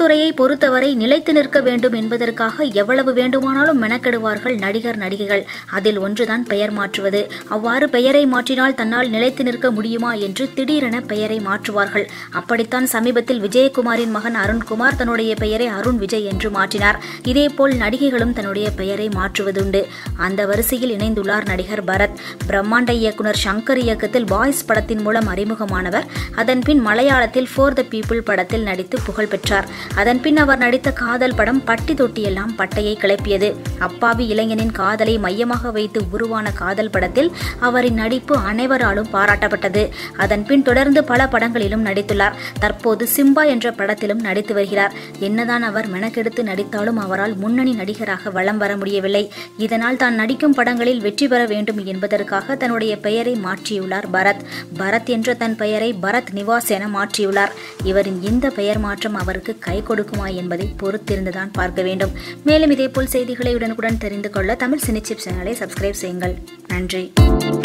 துறையை பொறுத்தவரை நிலைத்து நிற்க வேண்டும் என்பதற்காக எவ்வளவு வேண்டுமானாலும் மெனக்கெடுவார்கள் நடிகர் நடிகைகள் அதில் ஒன்றுதான் பெயர் மாற்றுவது அவ்வாறு பெயரை மாற்றினால் தன்னால் நிலைத்து நிற்க முடியுமா என்று திடீரென பெயரை மாற்றுவார்கள் அப்படித்தான் சமீபத்தில் விஜயகுமாரின் மகன் அருண்குமார் தன்னுடைய பெயரை அருண் விஜய் என்று மாற்றினார் இதேபோல் நடிகைகளும் தன்னுடைய பெயரை மாற்றுவதுண்டு அந்த வரிசையில் இணைந்துள்ளார் நடிகர் பரத் பிரம்மாண்ட இயக்குனர் சங்கர் இயக்கத்தில் பாய்ஸ் படத்தின் மூலம் அறிமுகமானவர் அதன்பின் மலையாளத்தில் ஃபோர் த பீப்புள் படத்தில் நடித்து புகழ் பெற்றார் அதன்பின் அவர் நடித்த காதல் படம் பட்டி தொட்டியெல்லாம் பட்டையை கிளப்பியது அப்பாவி இளைஞனின் காதலை மையமாக வைத்து உருவான காதல் படத்தில் அவரின் நடிப்பு அனைவராலும் பாராட்டப்பட்டது அதன்பின் தொடர்ந்து பல படங்களிலும் நடித்துள்ளார் தற்போது சிம்பா என்ற படத்திலும் நடித்து வருகிறார் என்னதான் அவர் மெனக்கெடுத்து நடித்தாலும் அவரால் முன்னணி நடிகராக வலம் வர முடியவில்லை இதனால் தான் நடிக்கும் படங்களில் வெற்றி பெற வேண்டும் என்பதற்காக தன்னுடைய பெயரை மாற்றியுள்ளார் பரத் பரத் என்ற தன் பெயரை பரத் நிவாஸ் என மாற்றியுள்ளார் இவரின் இந்த பெயர் மாற்றம் அவருக்கு கை கொடுக்குமா என்பதை பொறுத்திருந்துதான் பார்க்க வேண்டும் மேலும் இதேபோல் செய்திகளை உடனுக்குடன் தெரிந்து கொள்ள தமிழ் சினிச்சிப் சேனலை சப்ஸ்கிரைப் செய்யுங்கள் நன்றி